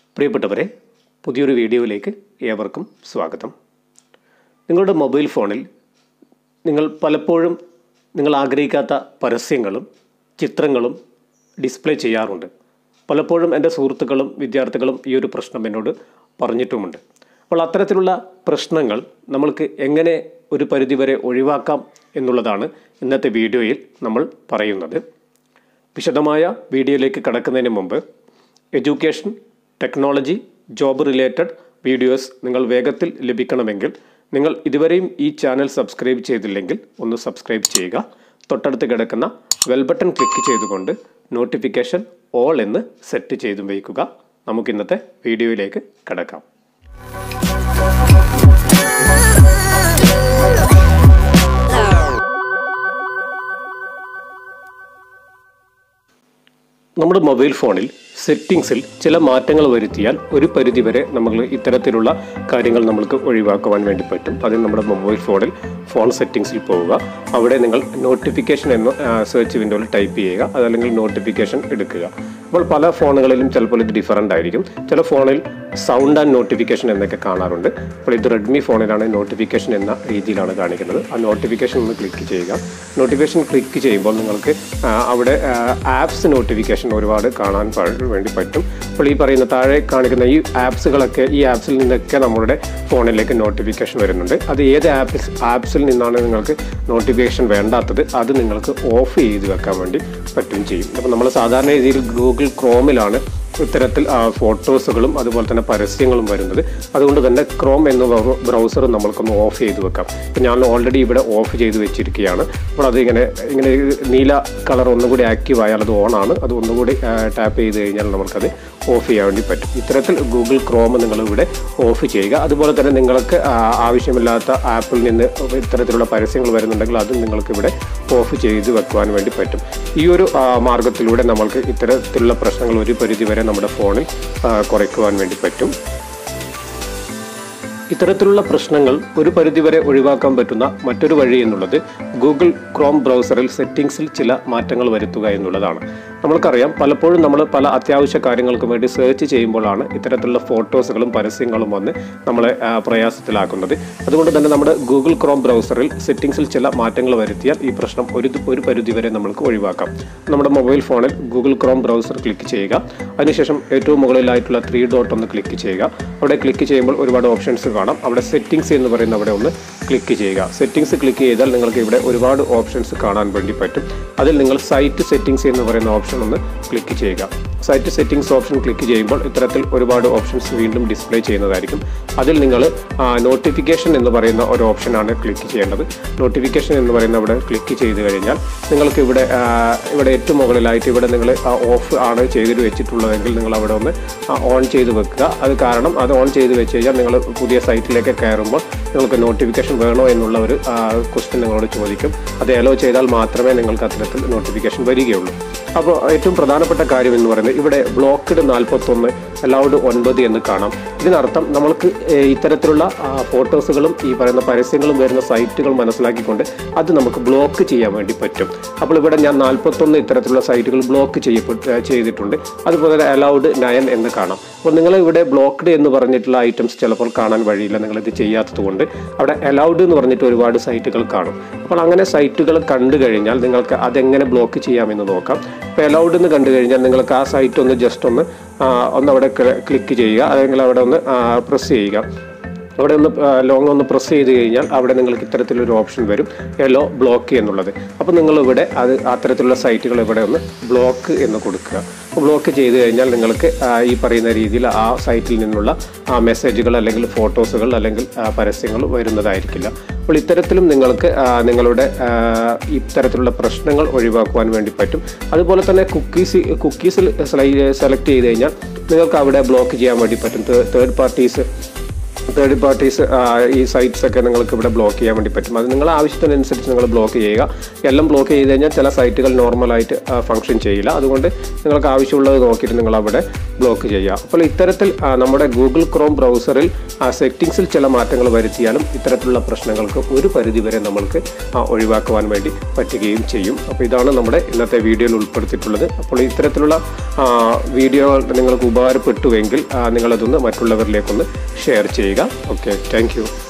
പ്രിയപ്പെട്ടവരെ പുതിയൊരു വീഡിയോയിലേക്ക് ഏവർക്കും സ്വാഗതം നിങ്ങളുടെ മൊബൈൽ ഫോണിൽ നിങ്ങൾ പലപ്പോഴും നിങ്ങൾ ആഗ്രഹിക്കാത്ത പരസ്യങ്ങളും ചിത്രങ്ങളും ഡിസ്പ്ലേ ചെയ്യാറുണ്ട് പലപ്പോഴും എൻ്റെ സുഹൃത്തുക്കളും വിദ്യാർത്ഥികളും ഈ ഒരു പ്രശ്നം എന്നോട് പറഞ്ഞിട്ടുമുണ്ട് അപ്പോൾ അത്തരത്തിലുള്ള പ്രശ്നങ്ങൾ നമ്മൾക്ക് എങ്ങനെ ഒരു പരിധിവരെ ഒഴിവാക്കാം എന്നുള്ളതാണ് ഇന്നത്തെ വീഡിയോയിൽ നമ്മൾ പറയുന്നത് വിശദമായ വീഡിയോയിലേക്ക് കടക്കുന്നതിന് മുമ്പ് education technology job related videos നിങ്ങൾ വേഗത്തിൽ ലഭിക്കണമെങ്കിൽ നിങ്ങൾ ഇതുവരെയും ഈ ചാനൽ സബ്സ്ക്രൈബ് ചെയ്തില്ലെങ്കിൽ ഒന്ന് സബ്സ്ക്രൈബ് ചെയ്യുക തൊട്ടടുത്ത് കിടക്കുന്ന വെൽ ബട്ടൺ ക്ലിക്ക് ചെയ്തുകൊണ്ട് നോട്ടിഫിക്കേഷൻ ഓൾ എന്ന് സെറ്റ് ചെയ്തും വയ്ക്കുക നമുക്ക് ഇന്നത്തെ വീഡിയോയിലേക്ക് കടക്കാം നമ്മുടെ മൊബൈൽ ഫോണിൽ സെറ്റിങ്സിൽ ചില മാറ്റങ്ങൾ വരുത്തിയാൽ ഒരു പരിധിവരെ നമ്മൾ ഇത്തരത്തിലുള്ള കാര്യങ്ങൾ നമ്മൾക്ക് ഒഴിവാക്കുവാൻ വേണ്ടി പറ്റും അതിൽ നമ്മുടെ മൊബൈൽ ഫോണിൽ ഫോൺ സെറ്റിങ്സിൽ പോവുക അവിടെ നിങ്ങൾ നോട്ടിഫിക്കേഷൻ എന്ന് സെർച്ച് വിൻഡോയിൽ ടൈപ്പ് ചെയ്യുക അതല്ലെങ്കിൽ നോട്ടിഫിക്കേഷൻ എടുക്കുക അപ്പോൾ പല ഫോണുകളിലും ചിലപ്പോൾ ഇത് ഡിഫറൻ്റ് ആയിരിക്കും ചില ഫോണിൽ സൗണ്ട് ആൻഡ് നോട്ടിഫിക്കേഷൻ എന്നൊക്കെ കാണാറുണ്ട് അപ്പോൾ ഇത് റെഡ്മി ഫോണിലാണ് നോട്ടിഫിക്കേഷൻ എന്ന രീതിയിലാണ് കാണിക്കുന്നത് ആ നോട്ടിഫിക്കേഷൻ ഒന്ന് ക്ലിക്ക് ചെയ്യുക നോട്ടിഫിക്കേഷൻ ക്ലിക്ക് ചെയ്യുമ്പോൾ നിങ്ങൾക്ക് ആ, അവിടെ ആപ്സ് നോട്ടിഫിക്കേഷൻ ഒരുപാട് കാണാൻ പ- വേണ്ടി പറ്റും അപ്പോൾ ഈ പറയുന്ന താഴെ കാണിക്കുന്ന ഈ ആപ്സുകളൊക്കെ ഈ ആപ്സിൽ നിന്നൊക്കെ നമ്മുടെ ഫോണിലേക്ക് നോട്ടിഫിക്കേഷൻ വരുന്നുണ്ട് അത് ഏത് ആപ്സ് ആപ്സിൽ നിന്നാണ് നിങ്ങൾക്ക് നോട്ടിഫിക്കേഷൻ വേണ്ടാത്തത് അത് നിങ്ങൾക്ക് ഓഫ് ചെയ്ത് വെക്കാൻ വേണ്ടി പറ്റുകയും ചെയ്യും അപ്പോൾ നമ്മൾ സാധാരണ രീതിയിൽ ഗൂഗിൾ ക്രോമിലാണ് ഇത്തരത്തിൽ ആ, ഫോട്ടോസുകളും അതുപോലെ തന്നെ പരസ്യങ്ങളും വരുന്നത് അതുകൊണ്ട് തന്നെ ക്രോം എന്ന ബ്രൗസർ നമ്മൾക്കൊന്ന് ഓഫ് ചെയ്ത് വെക്കാം ഇപ്പം ഞാൻ ഓൾറെഡി ഇവിടെ ഓഫ് ചെയ്ത് വെച്ചിരിക്കുകയാണ് അപ്പോൾ അത് ഇങ്ങനെ ഇങ്ങനെ ഒരു നീല കളർ ഒന്നുകൂടി ആക്റ്റീവ് ആയാൽ അത് ഓൺ ആണ് അത് ഒന്നുകൂടി ടാപ്പ് ചെയ്ത് കഴിഞ്ഞാൽ നമുക്കത് ഓഫ് ചെയ്യാൻ വേണ്ടി പറ്റും ഇത്തരത്തിൽ ഗൂഗിൾ ക്രോം നിങ്ങൾ ഇവിടെ ഓഫ് ചെയ്യുക അതുപോലെ തന്നെ നിങ്ങൾക്ക് ആ, ആവശ്യമില്ലാത്ത ആപ്പിൽ നിന്ന് ഇത്തരത്തിലുള്ള പരസ്യങ്ങൾ വരുന്നുണ്ടെങ്കിൽ അതും നിങ്ങൾക്ക് ഇവിടെ ഓഫ് ചെയ്ത് വെക്കുവാൻ വേണ്ടി പറ്റും ഈ ഒരു ആ, മാർഗത്തിലൂടെ നമ്മൾക്ക് ഇത്തരത്തിലുള്ള പ്രശ്നങ്ങൾ ഒരു പരിധിവരെ നമ്മുടെ ഫോണിൽ ആ, കുറയ്ക്കുവാൻ വേണ്ടി പറ്റും ഇത്തരത്തിലുള്ള പ്രശ്നങ്ങൾ ഒരു പരിധിവരെ ഒഴിവാക്കാൻ പറ്റുന്ന മറ്റൊരു വഴി എന്നുള്ളത് ഗൂഗിൾ ക്രോം ബ്രൗസറിൽ സെറ്റിംഗ്സിൽ ചില മാറ്റങ്ങൾ വരുത്തുക എന്നുള്ളതാണ് നമ്മൾക്കറിയാം പലപ്പോഴും നമ്മൾ പല അത്യാവശ്യ കാര്യങ്ങൾക്ക് വേണ്ടി സെർച്ച് ചെയ്യുമ്പോഴാണ് ഇത്തരത്തിലുള്ള ഫോട്ടോസുകളും പരസ്യങ്ങളും വന്ന് നമ്മളെ ആ, പ്രയാസത്തിലാക്കുന്നത് അതുകൊണ്ട് തന്നെ നമ്മുടെ ഗൂഗിൾ ക്രോം ബ്രൗസറിൽ സെറ്റിംഗ്സിൽ ചില മാറ്റങ്ങൾ വരുത്തിയാൽ ഈ പ്രശ്നം ഒരു ഒരു പരിധിവരെ നമ്മൾക്ക് ഒഴിവാക്കാം നമ്മുടെ മൊബൈൽ ഫോണിൽ ഗൂഗിൾ ക്രോം ബ്രൗസർ ക്ലിക്ക് ചെയ്യുക അതിനുശേഷം ഏറ്റവും മുകളിലായിട്ടുള്ള ത്രീ ഡോട്ട് ഒന്ന് ക്ലിക്ക് ചെയ്യുക അവിടെ ക്ലിക്ക് ചെയ്യുമ്പോൾ ഒരുപാട് ഓപ്ഷൻസ് കാണാം അവിടെ സെറ്റിംഗ്സ് എന്ന് പറയുന്ന അവിടെ ഒന്ന് ക്ലിക്ക് ചെയ്യുക സെറ്റിംഗ്സ് ക്ലിക്ക് ചെയ്താൽ നിങ്ങൾക്ക് ഇവിടെ ഒരുപാട് ഓപ്ഷൻസ് കാണാൻ വേണ്ടി പറ്റും അതിൽ നിങ്ങൾ സൈറ്റ് സെറ്റിംഗ്സ് എന്ന് പറയുന്ന ഓപ്ഷൻ ഒന്ന് ക്ലിക്ക് ചെയ്യുക സൈറ്റ് സെറ്റിംഗ്സ് ഓപ്ഷൻ ക്ലിക്ക് ചെയ്യുമ്പോൾ ഇത്തരത്തിൽ ഒരുപാട് ഓപ്ഷൻസ് വീണ്ടും ഡിസ്പ്ലേ ചെയ്യുന്നതായിരിക്കും അതിൽ നിങ്ങൾ നോട്ടിഫിക്കേഷൻ എന്ന് പറയുന്ന ഒരു ഓപ്ഷനാണ് ക്ലിക്ക് ചെയ്യേണ്ടത് നോട്ടിഫിക്കേഷൻ എന്ന് പറയുന്ന അവിടെ ക്ലിക്ക് ചെയ്ത് കഴിഞ്ഞാൽ നിങ്ങൾക്ക് ഇവിടെ ആ, ഇവിടെ ഏറ്റവും മുകളിലായിട്ട് ഇവിടെ നിങ്ങൾ ഓഫ് ആണ് ചെയ്തിട്ട് വെച്ചിട്ടുള്ളതെങ്കിൽ നിങ്ങൾ അവിടെ ഒന്ന് ഓൺ ചെയ്ത് വെക്കുക അത് കാരണം അത് ഓൺ ചെയ്ത് വെച്ച് കഴിഞ്ഞാൽ നിങ്ങൾ പുതിയ സൈറ്റിലേക്ക് കയറുമ്പോൾ നിങ്ങൾക്ക് നോട്ടിഫിക്കേഷൻ വേണോ എന്നുള്ള ഒരു ക്വസ്റ്റ്യൻ നിങ്ങളോട് ചോദിക്കും അത് എലോ ചെയ്താൽ മാത്രമേ നിങ്ങൾക്ക് അത്തരത്തിൽ നോട്ടിഫിക്കേഷൻ വരികയുള്ളൂ അപ്പോൾ ഏറ്റവും പ്രധാനപ്പെട്ട കാര്യം എന്ന് പറയുന്നത് ഇവിടെ ബ്ലോക്ക്ഡ് നാൽപ്പത്തൊന്ന് അലൗഡ് ഒൻപത് എന്ന് കാണാം ഇതിനർത്ഥം നമ്മൾക്ക് ഏഹ്, ഇത്തരത്തിലുള്ള ആ, ഫോട്ടോസുകളും ഈ പറയുന്ന പരസ്യങ്ങളും വരുന്ന സൈറ്റുകൾ മനസ്സിലാക്കിക്കൊണ്ട് അത് നമുക്ക് ബ്ലോക്ക് ചെയ്യാൻ വേണ്ടി പറ്റും അപ്പോൾ ഇവിടെ ഞാൻ നാൽപ്പത്തൊന്ന് ഇത്തരത്തിലുള്ള സൈറ്റുകൾ ബ്ലോക്ക് ചെയ്യപ്പെട്ട് ഏഹ്, ചെയ്തിട്ടുണ്ട് അതുപോലെ തന്നെ അലൗഡ് നയൻ എന്ന് കാണാം അപ്പോൾ നിങ്ങൾ ഇവിടെ ബ്ലോക്ക്ഡ് എന്ന് പറഞ്ഞിട്ടുള്ള ഐറ്റംസ് ചിലപ്പോൾ കാണാൻ വഴിയില്ല നിങ്ങളിത് ചെയ്യാത്തത് കൊണ്ട് അവിടെ അലൗഡ് എന്ന് പറഞ്ഞിട്ട് ഒരുപാട് സൈറ്റുകൾ കാണും അപ്പോൾ അങ്ങനെ സൈറ്റുകൾ കണ്ടു കഴിഞ്ഞാൽ നിങ്ങൾക്ക് അതെങ്ങനെ ബ്ലോക്ക് ചെയ്യാമെന്ന് നോക്കാം ഇപ്പോൾ അലൗഡ് എന്ന് കണ്ടു കഴിഞ്ഞാൽ നിങ്ങൾക്ക് ആ സൈറ്റ് ഒന്ന് ജസ്റ്റ് ഒന്ന് ആ, ഒന്ന് അവിടെ ക്ലിക്ക് ചെയ്യുക അല്ലെങ്കിൽ അവിടെ ഒന്ന് പ്രസ് ചെയ്യുക അവിടെ ഒന്ന് ലോങ് ഒന്ന് പ്രസ് ചെയ്ത് കഴിഞ്ഞാൽ അവിടെ നിങ്ങൾക്ക് ഇത്തരത്തിലൊരു ഓപ്ഷൻ വരും യെല്ലോ ബ്ലോക്ക് എന്നുള്ളത് അപ്പോൾ നിങ്ങൾ ഇവിടെ അത് അത്തരത്തിലുള്ള സൈറ്റുകൾ ഇവിടെ ഒന്ന് ബ്ലോക്ക് എന്ന് കൊടുക്കുക അപ്പോൾ ബ്ലോക്ക് ചെയ്ത് കഴിഞ്ഞാൽ നിങ്ങൾക്ക് ആ, ഈ പറയുന്ന രീതിയിൽ ആ സൈറ്റിൽ നിന്നുള്ള ആ മെസ്സേജുകൾ അല്ലെങ്കിൽ ഫോട്ടോസുകൾ അല്ലെങ്കിൽ ആ, പരസ്യങ്ങൾ വരുന്നതായിരിക്കില്ല അപ്പോൾ ഇത്തരത്തിലും നിങ്ങൾക്ക് ആ, നിങ്ങളുടെ ആ, ഇത്തരത്തിലുള്ള പ്രശ്നങ്ങൾ ഒഴിവാക്കുവാൻ വേണ്ടി പറ്റും അതുപോലെ തന്നെ കുക്കീസ് കുക്കീസിൽ സെലക്ട് ചെയ്ത് കഴിഞ്ഞാൽ നിങ്ങൾക്ക് അവിടെ ബ്ലോക്ക് ചെയ്യാൻ വേണ്ടി പറ്റും തേർഡ് പാർട്ടീസ് തേർഡ് പാർട്ടീസ് ഈ സൈറ്റ്സ് ഒക്കെ നിങ്ങൾക്ക് ഇവിടെ ബ്ലോക്ക് ചെയ്യാൻ വേണ്ടി പറ്റും അത് നിങ്ങളുടെ ആവശ്യത്തിനനുസരിച്ച് നിങ്ങൾ ബ്ലോക്ക് ചെയ്യുക എല്ലാം ബ്ലോക്ക് ചെയ്ത് കഴിഞ്ഞാൽ ചില സൈറ്റുകൾ നോർമലായിട്ട് ഫംഗ്ഷൻ ചെയ്യില്ല അതുകൊണ്ട് നിങ്ങൾക്ക് ആവശ്യമുള്ളത് നോക്കിയിട്ട് നിങ്ങൾ അവിടെ ബ്ലോക്ക് ചെയ്യുക അപ്പോൾ ഇത്തരത്തിൽ ആ, നമ്മുടെ ഗൂഗിൾ ക്രോം ബ്രൗസറിൽ ആ സെറ്റിങ്സിൽ ചില മാറ്റങ്ങൾ വരുത്തിയാലും ഇത്തരത്തിലുള്ള പ്രശ്നങ്ങൾക്ക് ഒരു പരിധിവരെ നമ്മൾക്ക് ആ, ഒഴിവാക്കുവാൻ വേണ്ടി പറ്റുകയും ചെയ്യും അപ്പോൾ ഇതാണ് നമ്മുടെ ഇന്നത്തെ വീഡിയോയിൽ ഉൾപ്പെടുത്തിയിട്ടുള്ളത് അപ്പോൾ ഇത്തരത്തിലുള്ള ആ, വീഡിയോകൾ നിങ്ങൾക്ക് ഉപകാരപ്പെട്ടുവെങ്കിൽ ആ, നിങ്ങളതൊന്ന് മറ്റുള്ളവരിലേക്കൊന്ന് ഷെയർ ചെയ്യുക ഓക്കെ താങ്ക്